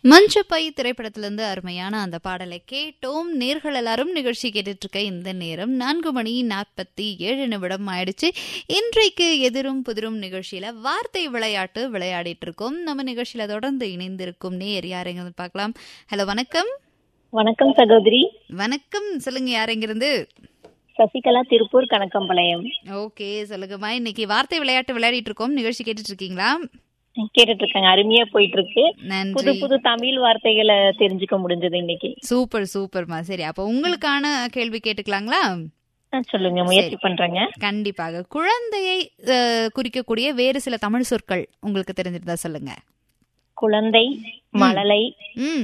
மஞ்சப்பை திரைப்படத்திலிருந்து அருமையான அந்த பாடலை கேட்டோம் நேர்கள் எல்லாரும் நிகழ்ச்சி கேட்டுட்டு இருக்க இந்த நேரம் நான்கு மணி நாற்பத்தி ஏழு நிமிடம் ஆயிடுச்சு இன்றைக்கு எதிரும் புதிரும் நிகழ்ச்சியில வார்த்தை விளையாட்டு விளையாடிட்டு இருக்கோம் நம்ம நிகழ்ச்சியில தொடர்ந்து இணைந்திருக்கும் நேர் யாரெங்க பார்க்கலாம் ஹலோ வணக்கம் வணக்கம் சகோதரி வணக்கம் சொல்லுங்க யாரெங்கிருந்து சசிகலா திருப்பூர் கணக்கம்பாளையம் ஓகே சொல்லுங்கம்மா இன்னைக்கு வார்த்தை விளையாட்டு விளையாடிட்டு இருக்கோம் நிகழ்ச்சி கேட்டுட்டு இருக்கீங்களா கேட்டுட்டு இருக்காங்க அருமையா போயிட்டு இருக்கு புது நன்றி புது தமிழ் வார்த்தைகளை தெரிஞ்சுக்க முடிஞ்சது இன்னைக்கு சூப்பர் சூப்பர்மா சரி அப்போ உங்களுக்கான கேள்வி கேட்டுக்கலாங்களா ஆ, சொல்லுங்க முயற்சி பண்றேங்க கண்டிப்பாக குழந்தையை அஹ், குறிக்கக்கூடிய வேறு சில தமிழ் சொற்கள் உங்களுக்கு தெரிஞ்சிருந்தா சொல்லுங்க குழந்தை மழலை ம்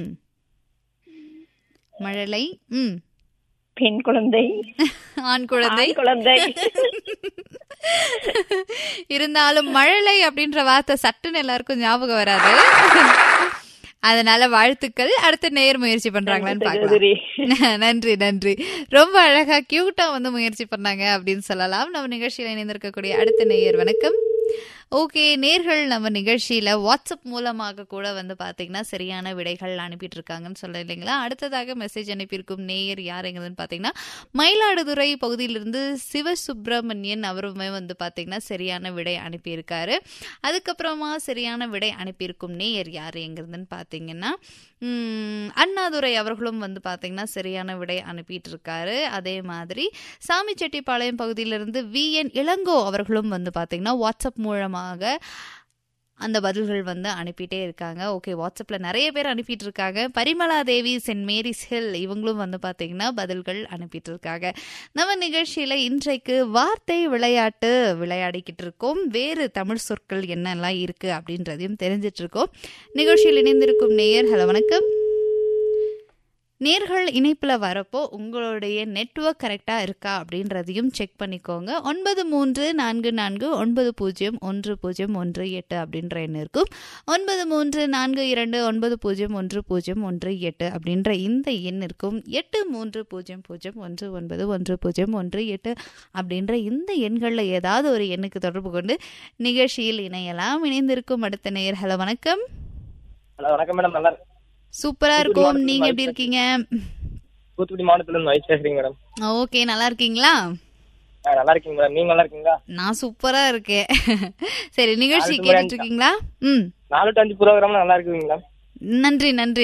மழலை ம் பெண் குழந்தை ஆண் குழந்தை ஆண் குழந்தை இருந்தாலும் மழலை அப்படின்ற வார்த்தை சட்டுன்னு எல்லாருக்கும் ஞாபகம் வராது அதனால வாழ்த்துக்கள் அடுத்த நேர் முயற்சி பண்றாங்களான்னு பார்க்கலாம் சகோதரி நன்றி நன்றி ரொம்ப அழகா கியூட்டா வந்து முயற்சி பண்ணாங்க அப்படின்னு சொல்லலாம் நம்ம நிகழ்ச்சியில இணைந்திருக்கக்கூடிய அடுத்த நேயர் வணக்கம் ஓகே நேர்கள் நம்ம நிகழ்ச்சியில வாட்ஸ்அப் மூலமாக கூட வந்து பாத்தீங்கன்னா சரியான விடைகள் அனுப்பிட்டு இருக்காங்கன்னு சொல்ல இல்லைங்களா அடுத்ததாக மெசேஜ் அனுப்பியிருக்கும் நேயர் யாருங்கன்னு பாத்தீங்கன்னா மயிலாடுதுறை பகுதியிலிருந்து சிவசுப்பிரமணியன் அவருமே வந்து பாத்தீங்கன்னா சரியான விடை அனுப்பியிருக்காரு அதுக்கப்புறமா சரியான விடை அனுப்பியிருக்கும் நேயர் யார் எங்கிருந்துன்னு பாத்தீங்கன்னா உம், அண்ணாதுரை அவர்களும் வந்து பாத்தீங்கன்னா சரியான விடை அனுப்பிட்டு இருக்காரு அதே மாதிரி சாமிச்செட்டிப்பாளையம் பகுதியிலிருந்து வி என் இளங்கோ அவர்களும் வந்து பாத்தீங்கன்னா வாட்ஸ்அப் மூலமாக அந்த பதில்கள் வந்து அனுப்பிட்டே இருக்காங்க ஓகே வாட்ஸ்அப்பில் நிறைய பேர் அனுப்பிட்டு இருக்காங்க Parimala Devi Saint Mary's Hill இவங்களும் வந்து பார்த்தீங்கன்னா பதில்கள் அனுப்பிட்டு இருக்காங்க நம்ம நிகழ்ச்சியில் இன்றைக்கு வார்த்தை விளையாட்டு விளையாடிக்கிட்டு இருக்கோம் வேறு தமிழ் சொற்கள் என்னெல்லாம் இருக்குது அப்படின்றதையும் தெரிஞ்சிட்டு இருக்கோம் நிகழ்ச்சியில் இணைந்திருக்கும் நேயர் ஹலோ வணக்கம் நேர்கள் இணைப்பில் வரப்போ உங்களுடைய நெட்வொர்க் கரெக்டாக இருக்கா அப்படின்றதையும் செக் பண்ணிக்கோங்க ஒன்பது மூன்று நான்கு நான்கு ஒன்பது பூஜ்ஜியம் ஒன்று பூஜ்ஜியம் ஒன்று எட்டு அப்படின்ற எண் இருக்கும் ஒன்பது மூன்று நான்கு இரண்டு ஒன்பது பூஜ்ஜியம் ஒன்று பூஜ்ஜியம் ஒன்று எட்டு அப்படின்ற இந்த எண் இருக்கும் எட்டு மூன்று பூஜ்ஜியம் பூஜ்ஜியம் ஒன்று ஒன்பது ஒன்று பூஜ்ஜியம் ஒன்று எட்டு அப்படின்ற இந்த எண்களில் ஏதாவது ஒரு எண்ணுக்கு தொடர்பு கொண்டு நிகழ்ச்சியில் இணையலாம் இணைந்திருக்கும் அடுத்த நேயர் ஹலோ வணக்கம் ஹலோ வணக்கம் மேடம் நல்லா இருக்கு சூப்பரா இருக்கும் நீங்க எப்படி இருக்கீங்க தூத்துக்குடி மாவட்டத்துல இருந்து வயசு பேசுறீங்க மேடம் ஓகே நல்லா இருக்கீங்களா ஆ, நல்லா இருக்கீங்க மேடம் நீங்க நல்லா இருக்கீங்களா நான் சூப்பரா இருக்கேன் சரி நிகழ்ச்சி அடுத்த முறை கேட்டுட்டு இருக்கீங்களா ம் நாலு டு அஞ்சு ப்ரோக்ராம் நல்லா இருக்குங்களா நன்றி நன்றி